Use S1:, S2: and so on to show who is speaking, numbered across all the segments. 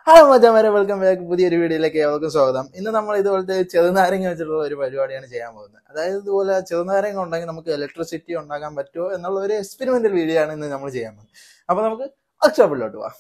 S1: hello മച്ചാമാരെ welcome back പുതിയൊരു വീഡിയോയിലേക്ക് ഏവർക്കും സ്വാഗതം ഇന്ന് നമ്മൾ ഇതുപോലത്തെ ചെറുനാരങ്ങ വെച്ചിട്ടുള്ള ഒരു പരിപാടിയാണ് ചെയ്യാൻ പോകുന്നത് അതായത് ഇതുപോലെ ചെറുനാരങ്ങ ഉണ്ടെങ്കിൽ നമുക്ക് ഇലക്ട്രിസിറ്റി ഉണ്ടാക്കാൻ പറ്റുമോ എന്നുള്ള ഒരു എക്സ്പെരിമെന്റൽ വീഡിയോ ആണ് ഇന്ന് നമ്മൾ ചെയ്യാൻ പോകുന്നത് അപ്പൊ നമുക്ക് വർക്ക്ഷോപ്പിലോട്ട് പോവാം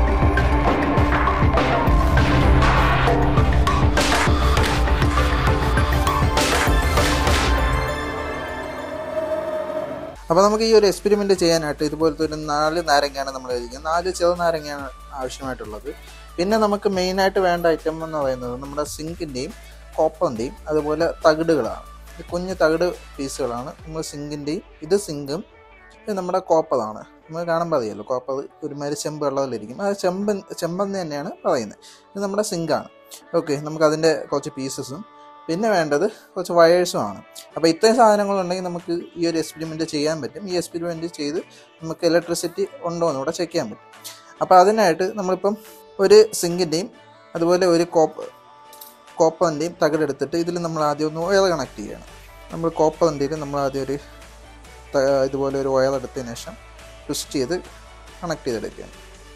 S1: അപ്പോൾ നമുക്ക് ഈ ഒരു എക്സ്പെരിമെന്റ് ചെയ്യാനായിട്ട് ഇതുപോലത്തെ ഒരു നാല് നാരങ്ങയാണ് നമ്മൾ കഴിക്കുന്നത് നാല് ചെറുനാരങ്ങയാണ് ആവശ്യമായിട്ടുള്ളത് പിന്നെ നമുക്ക് മെയിനായിട്ട് വേണ്ട ഐറ്റം എന്ന് പറയുന്നത് നമ്മുടെ സിങ്കിൻ്റെയും കോപ്പറിൻ്റെയും അതുപോലെ തകിടുകളാണ് ഇത് കുഞ്ഞു തകിട് പീസുകളാണ് നമ്മൾ സിങ്കിൻ്റെയും ഇത് സിങ്കും ഇത് നമ്മുടെ കോപ്പറാണ് നമ്മൾ കാണുമ്പോൾ അറിയാമല്ലോ കോപ്പർ ഒരുമാതിരി ചെമ്പ് വെള്ളത്തിലിരിക്കും അത് ചെമ്പൻ ചെമ്പെന്ന് തന്നെയാണ് പറയുന്നത് ഇത് നമ്മുടെ സിങ്കാണ് ഓക്കെ നമുക്ക് അതിൻ്റെ കുറച്ച് പീസസും പിന്നെ വേണ്ടത് കുറച്ച് വയേഴ്സുമാണ് അപ്പോൾ ഇത്രയും സാധനങ്ങളുണ്ടെങ്കിൽ നമുക്ക് ഈ ഒരു എക്സ്പെരിമെൻറ്റ് ചെയ്യാൻ പറ്റും ഈ എക്സ്പെരിമെൻറ്റ് ചെയ്ത് നമുക്ക് ഇലക്ട്രിസിറ്റി ഉണ്ടോ എന്ന് കൂടെ ചെക്ക് ചെയ്യാൻ പറ്റും അപ്പോൾ അതിനായിട്ട് നമ്മളിപ്പം ഒരു സിങ്കിൻ്റെയും അതുപോലെ ഒരു കോപ്പ് കോപ്പറിൻ്റെയും തകിടെടുത്തിട്ട് ഇതിൽ നമ്മൾ ആദ്യം ഒന്ന് ഓയിൽ കണക്ട് ചെയ്യണം നമ്മൾ കോപ്പറിൻ്റെയിൽ നമ്മൾ ആദ്യം ഒരു ത- ഇതുപോലെ ഒരു ഓയിൽ എടുത്തതിന് ശേഷം ട്വിസ്റ്റ് ചെയ്ത് കണക്ട് ചെയ്തെടുക്കുകയാണ്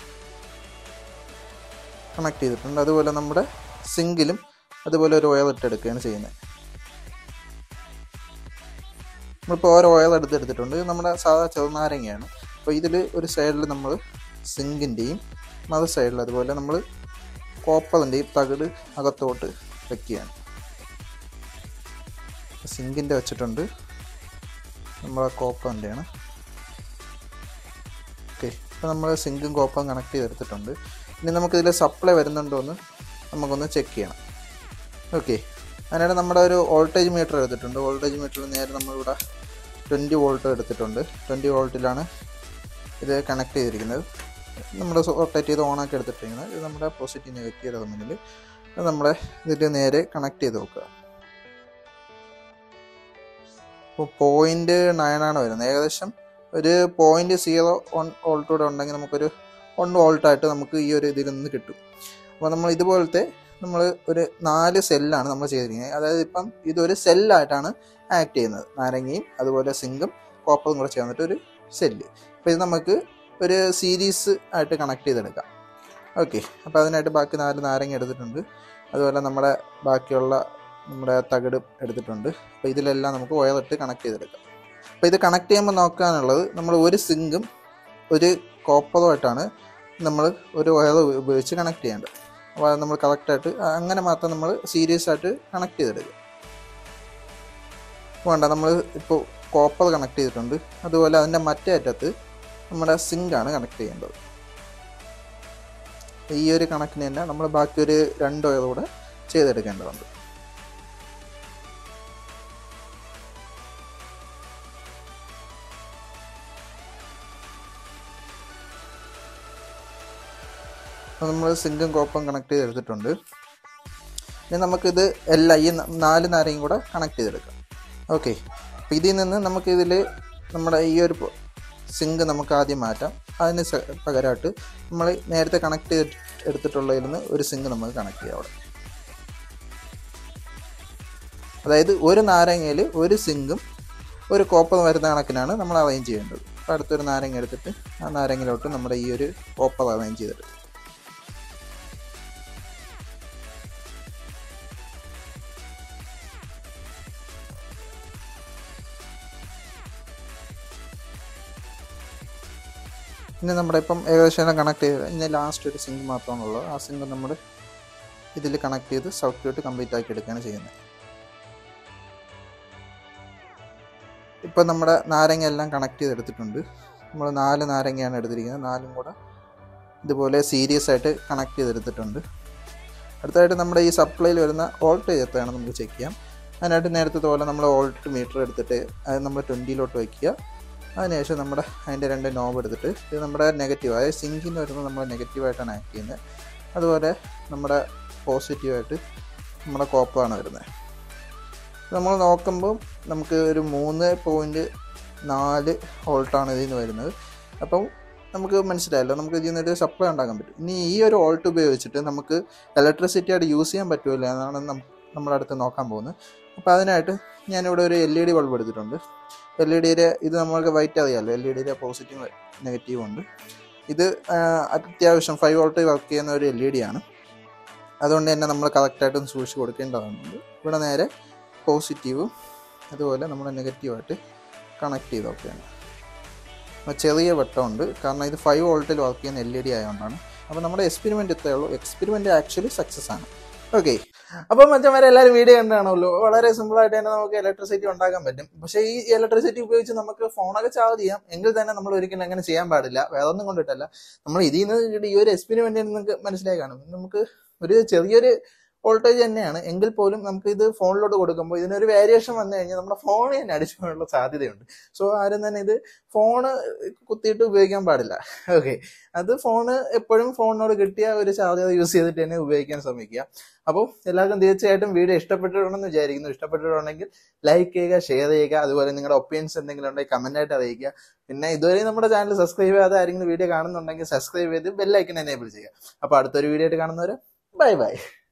S1: കണക്ട് ചെയ്തിട്ടുണ്ട് അതുപോലെ നമ്മുടെ സിങ്കിലും അതുപോലെ ഒരു ഓയിൽ ഇട്ടെടുക്കുകയാണ് ചെയ്യുന്നത് നമ്മളിപ്പോൾ ഓരോ ഓയിൽ എടുത്തെടുത്തിട്ടുണ്ട് ഇത് നമ്മുടെ സാധാ ചെറുനാരങ്ങയാണ് അപ്പോൾ ഇതിൽ ഒരു സൈഡിൽ നമ്മൾ സിങ്കിൻ്റെയും മറു സൈഡിൽ അതുപോലെ നമ്മൾ കോപ്പറിൻ്റെയും തകിട് അകത്തോട്ട് വെക്കുകയാണ് സിങ്കിൻ്റെ വെച്ചിട്ടുണ്ട് നമ്മളെ കോപ്പറിൻ്റെയാണ് ഓക്കെ ഇപ്പോൾ നമ്മൾ സിങ്കും കോപ്പറും കണക്ട് ചെയ്തെടുത്തിട്ടുണ്ട് ഇനി നമുക്കിതിൽ സപ്ലൈ വരുന്നുണ്ടോ എന്ന് നമുക്കൊന്ന് ചെക്ക് ചെയ്യണം ഓക്കെ അതിനായിട്ട് നമ്മുടെ ഒരു വോൾട്ടേജ് മീറ്റർ എടുത്തിട്ടുണ്ട് വോൾട്ടേജ് മീറ്ററിൽ നേരെ നമ്മളിവിടെ ട്വൻറ്റി വോൾട്ട് എടുത്തിട്ടുണ്ട് ട്വൻറ്റി വോൾട്ടിലാണ് ഇത് കണക്ട് ചെയ്തിരിക്കുന്നത് നമ്മൾ റൊട്ടേറ്റ് ചെയ്ത് ഓണാക്കി എടുത്തിട്ടിരിക്കുന്നത് ഇത് നമ്മുടെ പോസിറ്റീവ് നെഗറ്റീവ് ടെർമിനൽ ഇത് നമ്മുടെ ഇതിൽ നേരെ കണക്ട് ചെയ്ത് നോക്കുക ഇപ്പോൾ പോയിന്റ് നയനാണ് വരുന്നത് ഏകദേശം ഒരു പോയിന്റ് സീറോ വൺ വോൾട്ട് കൂടെ ഉണ്ടെങ്കിൽ നമുക്കൊരു വൺ വോൾട്ടായിട്ട് നമുക്ക് ഈ ഒരു ഇതിൽ നിന്ന് കിട്ടും അപ്പോൾ നമ്മൾ ഇതുപോലത്തെ നമ്മൾ ഒരു നാല് സെല്ലാണ് നമ്മൾ ചെയ്തിരിക്കുന്നത് അതായത് ഇപ്പം ഇതൊരു സെല്ലായിട്ടാണ് ആക്ട് ചെയ്യുന്നത് നാരങ്ങയും അതുപോലെ സിങ്കും കോപ്പറും കൂടെ ചേർന്നിട്ട് ഒരു സെല്ല് അപ്പോൾ ഇത് നമുക്ക് ഒരു സീരീസ് ആയിട്ട് കണക്ട് ചെയ്തെടുക്കാം ഓക്കെ അപ്പോൾ അതിനായിട്ട് ബാക്കി നാല് നാരങ്ങ എടുത്തിട്ടുണ്ട് അതുപോലെ നമ്മുടെ ബാക്കിയുള്ള നമ്മുടെ തകിട് എടുത്തിട്ടുണ്ട് അപ്പോൾ ഇതിലെല്ലാം നമുക്ക് ഓയിലിട്ട് കണക്ട് ചെയ്തെടുക്കാം അപ്പോൾ ഇത് കണക്ട് ചെയ്യുമ്പോൾ നോക്കാനുള്ളത് നമ്മൾ ഒരു സിങ്കും ഒരു കോപ്പറുമായിട്ടാണ് നമ്മൾ ഒരു ഓയിൽ ഉപയോഗിച്ച് കണക്ട് ചെയ്യേണ്ടത് അപ്പോൾ അത് നമ്മൾ കറക്റ്റായിട്ട് അങ്ങനെ മാത്രം നമ്മൾ സീരിയസ് ആയിട്ട് കണക്ട് ചെയ്തെടുക്കുക വേണ്ട നമ്മൾ ഇപ്പോൾ കോപ്പർ കണക്ട് ചെയ്തിട്ടുണ്ട് അതുപോലെ അതിൻ്റെ മറ്റേ അറ്റത്ത് നമ്മുടെ സിങ്കാണ് കണക്ട് ചെയ്യേണ്ടത് ഈ ഒരു കണക്കിന് തന്നെ നമ്മൾ ബാക്കി ഒരു രണ്ട് ഓയിൽ കൂടെ ചെയ്തെടുക്കേണ്ടതുണ്ട് അപ്പോൾ നമ്മൾ സിങ്കും കോപ്പും കണക്ട് ചെയ്തെടുത്തിട്ടുണ്ട് ഇനി നമുക്കിത് എല്ലാം ഈ ന- നാല് നാരയും കൂടെ കണക്ട് ചെയ്തെടുക്കാം ഓക്കെ അപ്പോൾ ഇതിൽ നിന്ന് നമുക്കിതിൽ നമ്മുടെ ഈ ഒരു സിങ്ക് നമുക്ക് ആദ്യം മാറ്റാം അതിന് സ- പകരമായിട്ട് നമ്മൾ നേരത്തെ കണക്ട് ചെയ്ത് എടുത്തിട്ടുള്ളതിൽ നിന്ന് ഒരു സിങ്ക് നമുക്ക് കണക്ട് ചെയ്യാം അവിടെ അതായത് ഒരു നാരങ്ങയിൽ ഒരു സിങ്കും ഒരു കോപ്പർ വരുന്ന കണക്കിനാണ് നമ്മൾ അറേഞ്ച് ചെയ്യേണ്ടത് അപ്പോൾ അടുത്തൊരു നാരങ്ങ എടുത്തിട്ട് ആ നാരങ്ങയിലോട്ട് നമ്മുടെ ഈ ഒരു കോപ്പർ അറേഞ്ച് ചെയ്തിട്ട് ഇനി നമ്മുടെ ഇപ്പം ഏകദേശം എല്ലാം കണക്ട് ചെയ്ത് ഇനി ലാസ്റ്റ് ഒരു സിങ്ക് മാത്രമാണുള്ളത് ആ സിങ്ക് നമ്മൾ ഇതിൽ കണക്ട് ചെയ്ത് സർക്യൂട്ട് കംപ്ലീറ്റ് ആക്കി എടുക്കുകയാണ് ചെയ്യുന്നത് ഇപ്പം നമ്മുടെ നാരങ്ങ എല്ലാം കണക്ട് ചെയ്തെടുത്തിട്ടുണ്ട് നമ്മൾ നാല് നാരങ്ങയാണ് എടുത്തിരിക്കുന്നത് നാലും കൂടെ ഇതുപോലെ സീരിയസ് ആയിട്ട് കണക്ട് ചെയ്തെടുത്തിട്ടുണ്ട് അടുത്തതായിട്ട് നമ്മുടെ ഈ സപ്ലൈയിൽ വരുന്ന വോൾട്ടേജ് എത്രയാണ് നമുക്ക് ചെക്ക് ചെയ്യാം അതിനായിട്ട് നേരത്തെ പോലെ നമ്മൾ വോൾട്ട് മീറ്റർ എടുത്തിട്ട് അത് നമ്മൾ ട്വൻറ്റിയിലോട്ട് വയ്ക്കുക അതിനുശേഷം നമ്മുടെ അതിൻ്റെ രണ്ട് നോബ് എടുത്തിട്ട് ഇത് നമ്മുടെ നെഗറ്റീവ് അതായത് സിങ്കിൽ നിന്ന് വരുന്നത് നമ്മൾ നെഗറ്റീവായിട്ടാണ് ആക്ട് ചെയ്യുന്നത് അതുപോലെ നമ്മുടെ പോസിറ്റീവായിട്ട് നമ്മുടെ കോപ്പാണ് വരുന്നത് നമ്മൾ നോക്കുമ്പോൾ നമുക്ക് ഒരു മൂന്ന് പോയിൻറ്റ് നാല് വോൾട്ടാണ് ഇതിൽ നിന്ന് വരുന്നത് അപ്പം നമുക്ക് മനസ്സിലായല്ലോ നമുക്ക് ഇതിൽ നിന്നൊരു സപ്ലൈ ഉണ്ടാക്കാൻ പറ്റും ഇനി ഈ ഒരു വോൾട്ട് ഉപയോഗിച്ചിട്ട് നമുക്ക് ഇലക്ട്രിസിറ്റി ആയിട്ട് യൂസ് ചെയ്യാൻ പറ്റുമല്ലോ എന്നാണ് നം- നമ്മുടെ അടുത്ത് നോക്കാൻ പോകുന്നത് അപ്പോൾ അതിനായിട്ട് ഞാനിവിടെ ഒരു എൽ ഇ ഡി ബൾബ് എടുത്തിട്ടുണ്ട് എൽ ഇ ഡിയുടെ ഇത് നമ്മൾക്ക് വൈറ്റ് അറിയാമല്ലോ എൽ ഇ ഡിയുടെ പോസിറ്റീവ് നെഗറ്റീവ് ഉണ്ട് ഇത് ആ, അത്യാവശ്യം ഫൈവ് വോൾട്ട് വർക്ക് ചെയ്യുന്ന ഒരു എൽ ഇ ഡി ആണ് അതുകൊണ്ട് തന്നെ നമ്മൾ കറക്റ്റായിട്ടും സൂക്ഷിച്ച് കൊടുക്കേണ്ടതാണ് ഇവിടെ നേരെ പോസിറ്റീവും അതുപോലെ നമ്മൾ നെഗറ്റീവായിട്ട് കണക്ട് ചെയ്തൊക്കെയാണ് അപ്പോൾ ചെറിയ വെട്ടമുണ്ട് കാരണം ഇത് ഫൈവ് വോൾട്ടിൽ വർക്ക് ചെയ്യുന്ന എൽ ഇ ഡി ആയതുകൊണ്ടാണ് അപ്പോൾ നമ്മുടെ എക്സ്പെരിമെൻ്റ് ഇത്രയേ ഉള്ളൂ എക്സ്പെരിമെൻ്റ് ആക്ച്വലി സക്സസ് ആണ് ഓക്കെ അപ്പം മറ്റന്മാരെ എല്ലാവരും വീഡിയോ കണ്ടാണല്ലോ വളരെ സിമ്പിൾ ആയിട്ട് തന്നെ നമുക്ക് ഇലക്ട്രിസിറ്റി ഉണ്ടാക്കാൻ പറ്റും പക്ഷേ ഈ ഇലക്ട്രിസിറ്റി ഉപയോഗിച്ച് നമുക്ക് ഫോണൊക്കെ ചാർജ് ചെയ്യാം എങ്കിൽ തന്നെ നമ്മൾ ഒരിക്കലും അങ്ങനെ ചെയ്യാൻ പാടില്ല വേറെ ഒന്നും കൊണ്ടിട്ടല്ല നമ്മൾ ഇതിൽ നിന്ന് ഈ ഒരു എക്സ്പെരിമെന്റിൽ നിങ്ങൾക്ക് മനസ്സിലായി കാണും നമുക്ക് ഒരു ചെറിയൊരു വോൾട്ടേജ് തന്നെയാണ് എങ്കിൽ പോലും നമുക്ക് ഇത് ഫോണിലോട്ട് കൊടുക്കുമ്പോൾ ഇതിനൊരു വേരിയേഷൻ വന്നു കഴിഞ്ഞാൽ നമ്മുടെ ഫോൺ തന്നെ അടിച്ചു പോകാനുള്ള സാധ്യതയുണ്ട് സോ ആരും തന്നെ ഇത് ഫോണ് കുത്തിയിട്ട് ഉപയോഗിക്കാൻ പാടില്ല ഓക്കെ അത് ഫോണ് എപ്പോഴും ഫോണിനോട് കിട്ടിയ ഒരു ചാർജർ യൂസ് ചെയ്തിട്ട് തന്നെ ഉപയോഗിക്കാൻ ശ്രമിക്കുക അപ്പോൾ എല്ലാവർക്കും തീർച്ചയായിട്ടും വീഡിയോ ഇഷ്ടപ്പെട്ടിട്ടുണ്ടെന്ന് വിചാരിക്കുന്നു ഇഷ്ടപ്പെട്ടിട്ടുണ്ടെങ്കിൽ ലൈക്ക് ചെയ്യുക ഷെയർ ചെയ്യുക അതുപോലെ നിങ്ങളുടെ ഒപ്പീനിയൻസ് എന്തെങ്കിലും ഉണ്ടെങ്കിൽ കമന്റ് ആയിട്ട് അറിയിക്കുക പിന്നെ ഇതുവരെ നമ്മുടെ ചാനൽ സബ്സ്ക്രൈബ് ചെയ്യാതെ ആരെങ്കിലും വീഡിയോ കാണുന്നുണ്ടെങ്കിൽ സബ്സ്ക്രൈബ് ചെയ്ത് ബെല്ലൈക്കൻ എനേബിൾ ചെയ്യുക അപ്പോൾ അടുത്തൊരു വീഡിയോ ആയിട്ട് കാണുന്നവരെ ബൈ ബൈ